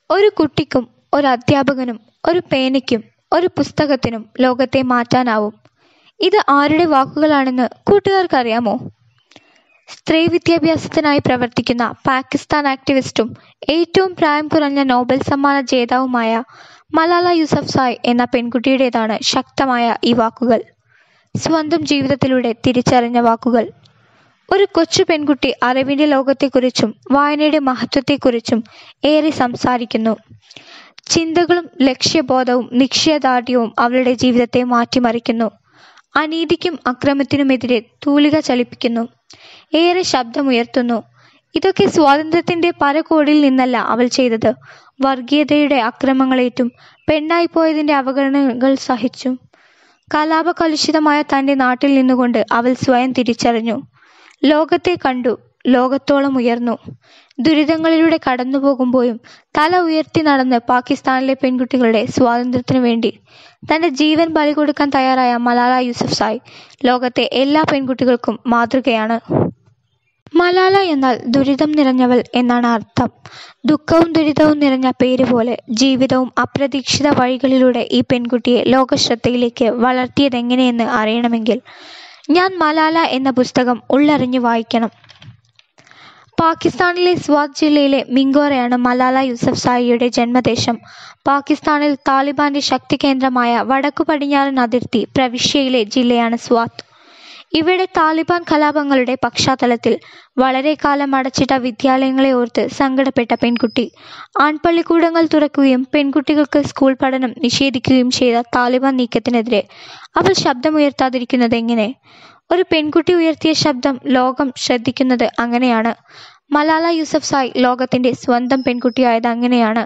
ഒരു കുട്ടിക്കും ഒരു അധ്യാപകനും ഒരു പേനയ്ക്കും ഒരു പുസ്തകത്തിനും ലോകത്തെ മാറ്റാനാവും ഇത് ആരുടെ വാക്കുകളാണെന്ന് കൂട്ടുകാർക്കറിയാമോ സ്ത്രീ വിദ്യാഭ്യാസത്തിനായി പ്രവർത്തിക്കുന്ന പാകിസ്ഥാൻ ആക്ടിവിസ്റ്റും ഏറ്റവും പ്രായം കുറഞ്ഞ നോബൽ സമ്മാന ജേതാവുമായ മലാല യൂസഫ്സായ് എന്ന പെൺകുട്ടിയുടേതാണ് ശക്തമായ ഈ വാക്കുകൾ സ്വന്തം ജീവിതത്തിലൂടെ തിരിച്ചറിഞ്ഞ വാക്കുകൾ ഒരു കൊച്ചു പെൺകുട്ടി അറിവിൻ്റെ ലോകത്തെക്കുറിച്ചും വായനയുടെ മഹത്വത്തെക്കുറിച്ചും ഏറെ സംസാരിക്കുന്നു ചിന്തകളും ലക്ഷ്യബോധവും നിശ്ചയദാർഢ്യവും അവളുടെ ജീവിതത്തെ മാറ്റിമറിക്കുന്നു അനീതിക്കും അക്രമത്തിനുമെതിരെ തൂലിക ചലിപ്പിക്കുന്നു ഏറെ ശബ്ദമുയർത്തുന്നു ഇതൊക്കെ സ്വാതന്ത്ര്യത്തിന്റെ പരകോടിൽ നിന്നല്ല അവൾ ചെയ്തത് വർഗീയതയുടെ അക്രമങ്ങളേറ്റും പെണ്ണായിപ്പോയതിന്റെ അവഗണനകൾ സഹിച്ചു കലാപകലുഷിതമായ തന്റെ നാട്ടിൽ നിന്നുകൊണ്ട് അവൾ സ്വയം തിരിച്ചറിഞ്ഞു ലോകത്തെ കണ്ടു ലോകത്തോളം ഉയർന്നു ദുരിതങ്ങളിലൂടെ കടന്നു പോകുമ്പോഴും തല ഉയർത്തി നടന്ന് പാകിസ്ഥാനിലെ പെൺകുട്ടികളുടെ സ്വാതന്ത്ര്യത്തിനു വേണ്ടി തന്റെ ജീവൻ ബലി കൊടുക്കാൻ തയ്യാറായ മലാല യൂസഫ്സായ് ലോകത്തെ എല്ലാ പെൺകുട്ടികൾക്കും മാതൃകയാണ് മലാല എന്നാൽ ദുരിതം നിറഞ്ഞവൾ എന്നാണ് അർത്ഥം ദുഃഖവും ദുരിതവും നിറഞ്ഞ പേര് പോലെ ജീവിതവും അപ്രതീക്ഷിത വഴികളിലൂടെ ഈ പെൺകുട്ടിയെ ലോകശ്രദ്ധയിലേക്ക് വളർത്തിയതെങ്ങനെയെന്ന് അറിയണമെങ്കിൽ ഞാൻ മലാല എന്ന പുസ്തകം ഉള്ളറിഞ്ഞു വായിക്കണം പാകിസ്ഥാനിലെ സ്വാത് ജില്ലയിലെ മിങ്കോറയാണ് മലാല യൂസഫ്സായിയുടെ ജന്മദേശം പാകിസ്ഥാനിൽ താലിബാന്റെ ശക്തി കേന്ദ്രമായ വടക്കു പടിഞ്ഞാറൻ അതിർത്തി പ്രവിശ്യയിലെ ജില്ലയാണ് സ്വാത്ത് ഇവിടെ താലിബാൻ കലാപങ്ങളുടെ പശ്ചാത്തലത്തിൽ വളരെ കാലം അടച്ചിട്ട വിദ്യാലയങ്ങളെ ഓർത്ത് സങ്കടപ്പെട്ട പെൺകുട്ടി ആൺപള്ളിക്കൂടങ്ങൾ തുറക്കുകയും പെൺകുട്ടികൾക്ക് സ്കൂൾ പഠനം നിഷേധിക്കുകയും ചെയ്ത താലിബാൻ നീക്കത്തിനെതിരെ അവൾ ശബ്ദമുയർത്താതിരിക്കുന്നത് എങ്ങനെ ഒരു പെൺകുട്ടി ഉയർത്തിയ ശബ്ദം ലോകം ശ്രദ്ധിക്കുന്നത് അങ്ങനെയാണ് മലാല യൂസഫ്സായ് ലോകത്തിന്റെ സ്വന്തം പെൺകുട്ടിയായത് അങ്ങനെയാണ്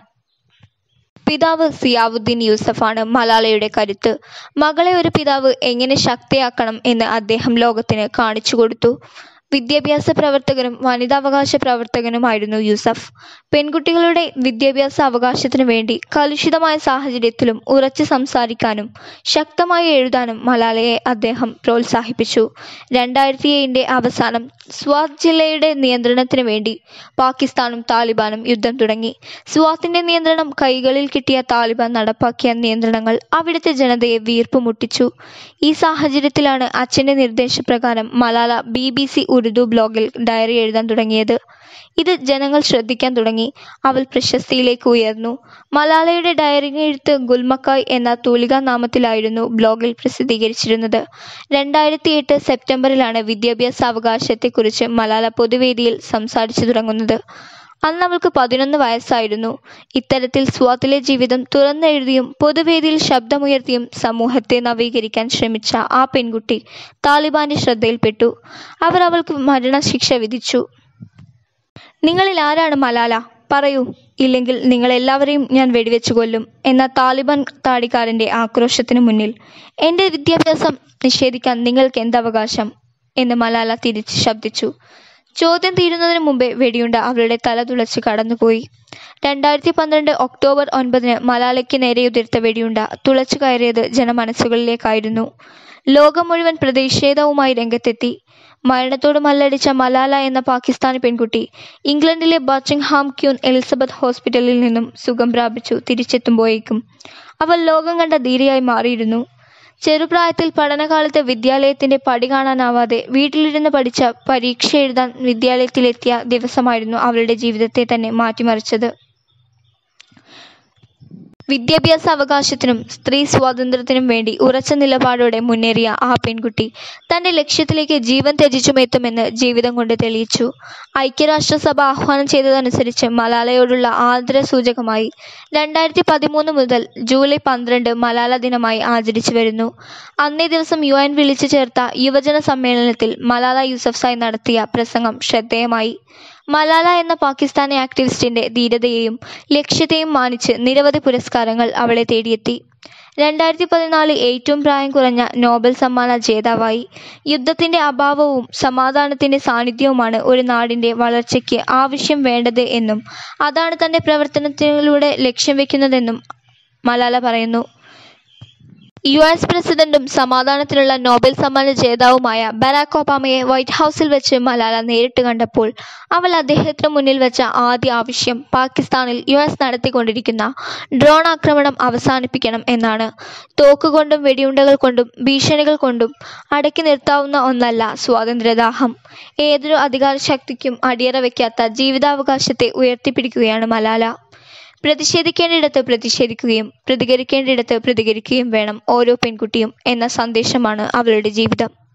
പിതാവ് സിയാവുദ്ദീൻ യൂസഫാണ് മലാലയുടെ കരുത്ത് മകളെ ഒരു പിതാവ് എങ്ങനെ ശക്തിയാക്കണം എന്ന് അദ്ദേഹം ലോകത്തിന് കാണിച്ചു കൊടുത്തു വിദ്യാഭ്യാസ പ്രവർത്തകനും വനിതാവകാശ പ്രവർത്തകനുമായിരുന്നു യൂസഫ് പെൺകുട്ടികളുടെ വിദ്യാഭ്യാസ അവകാശത്തിനു വേണ്ടി കലുഷിതമായ സാഹചര്യത്തിലും ഉറച്ചു സംസാരിക്കാനും ശക്തമായി എഴുതാനും മലാലയെ അദ്ദേഹം പ്രോത്സാഹിപ്പിച്ചു രണ്ടായിരത്തി ഏഴിൻ്റെ അവസാനം സ്വാത് ജില്ലയുടെ നിയന്ത്രണത്തിനു വേണ്ടി പാകിസ്ഥാനും താലിബാനും യുദ്ധം തുടങ്ങി സ്വാത്തിന്റെ നിയന്ത്രണം കൈകളിൽ കിട്ടിയ താലിബാൻ നടപ്പാക്കിയ നിയന്ത്രണങ്ങൾ അവിടുത്തെ ജനതയെ വീർപ്പ് മുട്ടിച്ചു ഈ സാഹചര്യത്തിലാണ് അച്ഛന്റെ നിർദ്ദേശപ്രകാരം Malala B B C Urdu ബ്ലോഗിൽ ഡയറി എഴുതാൻ തുടങ്ങിയത് ഇത് ജനങ്ങൾ ശ്രദ്ധിക്കാൻ തുടങ്ങി അവൾ പ്രശസ്തിയിലേക്ക് ഉയർന്നു മലാലയുടെ ഡയറി എഴുത്ത് ഗുൽമക്കായ് എന്ന തൂലികാ നാമത്തിലായിരുന്നു ബ്ലോഗിൽ പ്രസിദ്ധീകരിച്ചിരുന്നത് രണ്ടായിരത്തി എട്ട് സെപ്റ്റംബറിലാണ് വിദ്യാഭ്യാസ അവകാശത്തെക്കുറിച്ച് മലാല പൊതുവേദിയിൽ സംസാരിച്ചു തുടങ്ങുന്നത് അന്ന് അവൾക്ക് പതിനൊന്ന് വയസ്സായിരുന്നു ഇത്തരത്തിൽ സ്വാത്തിലെ ജീവിതം തുറന്നെഴുതിയും പൊതുവേദിയിൽ ശബ്ദമുയർത്തിയും സമൂഹത്തെ നവീകരിക്കാൻ ശ്രമിച്ച ആ പെൺകുട്ടി താലിബാന്റെ ശ്രദ്ധയിൽപ്പെട്ടു അവർ അവൾക്ക് മരണശിക്ഷ വിധിച്ചു നിങ്ങളിൽ ആരാണ് മലാല പറയൂ ഇല്ലെങ്കിൽ നിങ്ങളെല്ലാവരെയും ഞാൻ വെടിവെച്ചു കൊല്ലും എന്ന താലിബാൻ താടിക്കാരന്റെ ആക്രോശത്തിനു മുന്നിൽ എൻ്റെ വിദ്യാഭ്യാസം നിഷേധിക്കാൻ നിങ്ങൾക്ക് എന്തവകാശം എന്ന് മലാല തിരിച്ച് ശബ്ദിച്ചു ചോദ്യം തീരുന്നതിന് മുമ്പേ വെടിയുണ്ട അവളുടെ തല തുളച്ച് കടന്നുപോയി രണ്ടായിരത്തി പന്ത്രണ്ട് ഒക്ടോബർ ഒൻപതിന് മലാലയ്ക്ക് നേരെയുതിർത്ത വെടിയുണ്ട തുളച്ചു കയറിയത് ജനമനസ്സുകളിലേക്കായിരുന്നു ലോകം മുഴുവൻ പ്രതിഷേധവുമായി രംഗത്തെത്തി മരണത്തോട് മല്ലടിച്ച മലാല എന്ന പാകിസ്ഥാനി പെൺകുട്ടി ഇംഗ്ലണ്ടിലെ ബച്ചിങ്ഹാം ക്യൂൻ എലിസബത്ത് ഹോസ്പിറ്റലിൽ നിന്നും സുഖം പ്രാപിച്ചു തിരിച്ചെത്തുമ്പോഴേക്കും അവൾ ലോകം കണ്ട ധീരയായി മാറിയിരുന്നു ചെറുപ്രായത്തിൽ പഠനകാലത്ത് വിദ്യാലയത്തിന്റെ പടി കാണാനാവാതെ വീട്ടിലിരുന്ന് പഠിച്ച പരീക്ഷ എഴുതാൻ വിദ്യാലയത്തിലെത്തിയ ദിവസമായിരുന്നു അവളുടെ ജീവിതത്തെ തന്നെ മാറ്റിമറിച്ചത് വിദ്യാഭ്യാസ അവകാശത്തിനും സ്ത്രീ സ്വാതന്ത്ര്യത്തിനും വേണ്ടി ഉറച്ച നിലപാടോടെ മുന്നേറിയ ആ പെൺകുട്ടി തന്റെ ലക്ഷ്യത്തിലേക്ക് ജീവൻ ത്യജിച്ചുമെത്തുമെന്ന് ജീവിതം കൊണ്ട് തെളിയിച്ചു ഐക്യരാഷ്ട്രസഭ ആഹ്വാനം ചെയ്തതനുസരിച്ച് മലാലയോടുള്ള ആദരസൂചകമായി രണ്ടായിരത്തി പതിമൂന്ന് മുതൽ ജൂലൈ പന്ത്രണ്ട് മലാല ദിനമായി ആചരിച്ചു വരുന്നു അന്നേ ദിവസം യു എൻ വിളിച്ചു ചേർത്ത യുവജന സമ്മേളനത്തിൽ മലാല യൂസഫ്സായ് നടത്തിയ പ്രസംഗം ശ്രദ്ധേയമായി മലാല എന്ന പാകിസ്ഥാനി ആക്ടിവിസ്റ്റിന്റെ ധീരതയെയും ലക്ഷ്യത്തെയും മാനിച്ച് നിരവധി പുരസ്കാരങ്ങൾ അവളെ തേടിയെത്തി രണ്ടായിരത്തി പതിനാല് ഏറ്റവും പ്രായം കുറഞ്ഞ നോബൽ സമ്മാന ജേതാവായി യുദ്ധത്തിന്റെ അഭാവവും സമാധാനത്തിന്റെ സാന്നിധ്യവുമാണ് ഒരു നാടിന്റെ വളർച്ചയ്ക്ക് ആവശ്യം വേണ്ടത് എന്നും അതാണ് തന്റെ പ്രവർത്തനത്തിലൂടെ ലക്ഷ്യം വെക്കുന്നതെന്നും മലാല പറയുന്നു യു എസ് പ്രസിഡന്റും സമാധാനത്തിനുള്ള നോബൽ സമ്മാന ജേതാവുമായ ബരാക് ഒബാമയെ വൈറ്റ് ഹൗസിൽ വെച്ച് മലാല നേരിട്ട് കണ്ടപ്പോൾ അവൾ അദ്ദേഹത്തിന് മുന്നിൽ വെച്ച ആദ്യ ആവശ്യം പാകിസ്ഥാനിൽ യു എസ് നടത്തിക്കൊണ്ടിരിക്കുന്ന ഡ്രോൺ ആക്രമണം അവസാനിപ്പിക്കണം എന്നാണ് തോക്കുകൊണ്ടും വെടിയുണ്ടകൾ കൊണ്ടും ഭീഷണികൾ കൊണ്ടും അടക്കി നിർത്താവുന്ന ഒന്നല്ല സ്വാതന്ത്ര്യദാഹം ഏതൊരു അധികാരശക്തിക്കും അടിയറ വയ്ക്കാത്ത ജീവിതാവകാശത്തെ ഉയർത്തിപ്പിടിക്കുകയാണ് മലാല പ്രതിഷേധിക്കേണ്ടിടത്ത് പ്രതിഷേധിക്കുകയും പ്രതികരിക്കേണ്ടിടത്ത് പ്രതികരിക്കുകയും വേണം ഓരോ പെൺകുട്ടിയും എന്ന സന്ദേശമാണ് അവളുടെ ജീവിതം